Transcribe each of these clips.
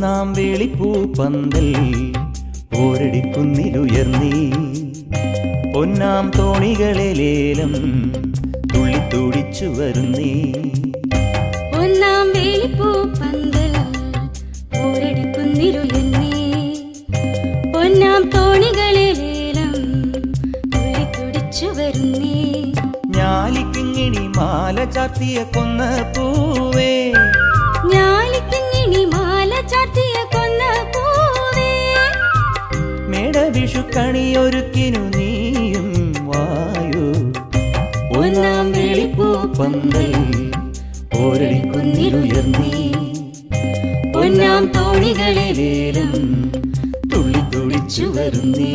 ഒന്നാം വേളിപ്പൂ പന്തൽ പോരടിക്കുന്നിലുയർന്നീ പൊന്നാം തോണികളെ ലേലം തുള്ളിത്തുടിച്ചു വരുന്നീ ഒന്നാം വേളിപ്പൂ പന്തൽ പോരടിക്കുന്നിരുളന്നേ പൊന്നാം തോണികളെ ലേലം തുള്ളിത്തുടിച്ചു വരുന്നേ ഞാലിക്കിങ്ങിണി മാല ചാർത്തിയ കൊന്ന പൂവേ ഞാലിക്കിങ്ങിണി മാല ചാർത്തിയ കൊന്ന പൂവേ മേട വിഷുക്കണിയൊരുക്കിനു നീയും വായു ഒന്നാം വേളിപ്പൂ പന്തൽ പോരടിക്കുന്നിലുയർന്നീ പൊന്നാം തോണികളെ ലേലം തുള്ളിത്തുടിച്ചു വരുന്നീ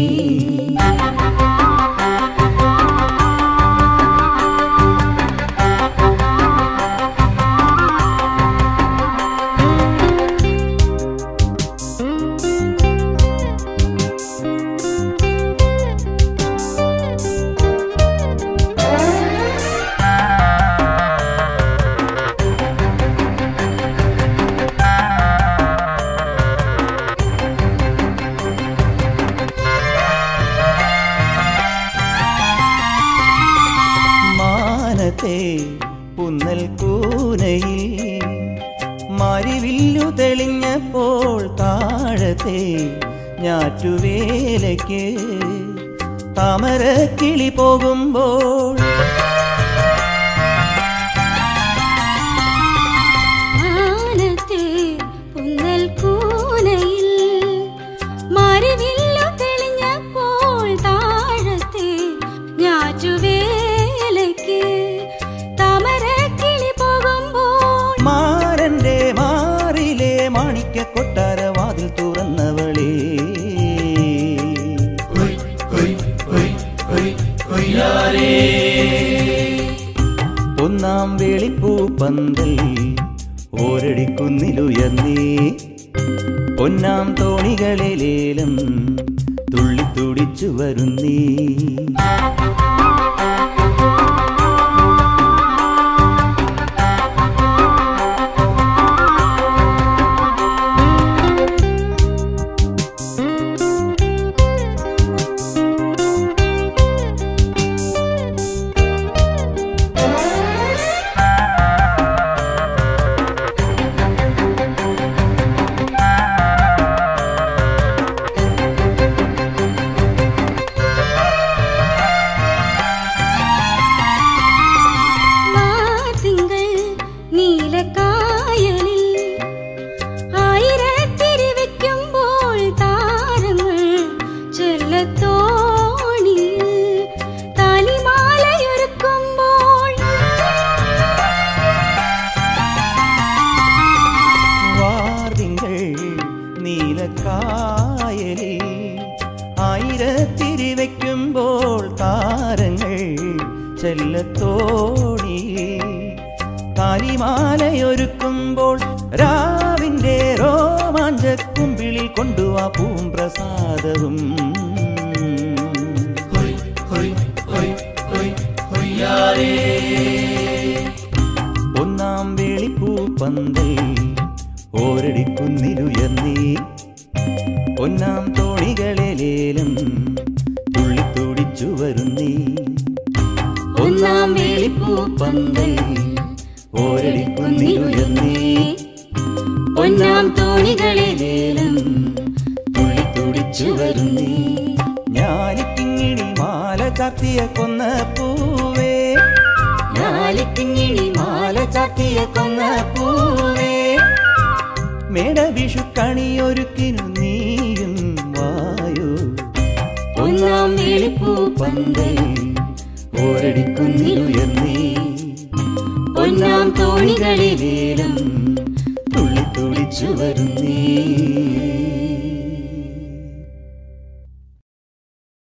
മാനത്തെ പുന്നൽ കൂനയിൽ മരിവില്ലു തെളിഞ്ഞപ്പോൾ താഴത്തെ ഞാറ്റുവേലയ്ക്ക് താമര കിളി പോകുമ്പോൾ ആനത്തെ പുന്നൽ കൂനയിൽ മരവില്ലു തെളിഞ്ഞപ്പോൾ താഴത്തെ ഞാറ്റുവേലയ്ക്ക് താമരക്കിളി പോകുമ്പോൾ മാരന്റെ മാറിലെ മാണിക്ക കൊട്ടാര വാതിൽ തുറന്നവളേ ഒന്നാം വേളിപ്പൂ പന്തൽ ഓരടിക്കുന്നിലുയർന്നീ പൊന്നാം തോണികളെ ലേലം തുള്ളിത്തുടിച്ചു വരുന്നീ മാതിങ്കൾ നീലക്കായലിൽ ആയിരത്തിരി വെക്കുമ്പോൾ താരങ്ങൾ ചെല്ലത്തോണിയിൽ താലിമാലയൊരുക്കുമ്പോൾ വാർതിങ്കൾ നീലക്കായലിൽ ആയിരത്തിരി വയ്ക്കുമ്പോൾ താരങ്ങൾ ചെല്ലത്തോണി കാലിമാലയൊരുക്കുമ്പോൾ രാവിന്റെ രോമാഞ്ചക്കുമ്പിളിൽ കൊണ്ടുവാ പൂമ്പ്രസാദവും ഒന്നാം വേളിപ്പൂ പന്തൽ ഓരടിക്കുന്നിലുയർന്നീ ഒന്നാം തോണികളെ ലേലം തുള്ളിത്തുടിച്ചു വരുന്നീ ഒന്നാം വേളിപ്പൂ പന്തൽ ഓരടിക്കുന്നിലുയർന്നീ പൊന്നാം തോണികളെ ലേലം തുള്ളിത്തുടിച്ചു വരുന്നീ ഞാലിക്കിങ്ങിണി മാല ചാർത്തിയ കൊന്ന പൂവേ ഞാലിക്കിങ്ങിണി മാല ചാർത്തിയ കൊന്ന പൂവേ മേട വിഷുക്കണിയൊരുക്കിനു നീയും വായു ഒന്നാം വേളിപ്പൂ പന്തൽ ഓരടിക്കുന്നിലുയർന്നീ പൊന്നാം തോണികളിലേലം തുള്ളിത്തുടിച്ചു വരുന്നീ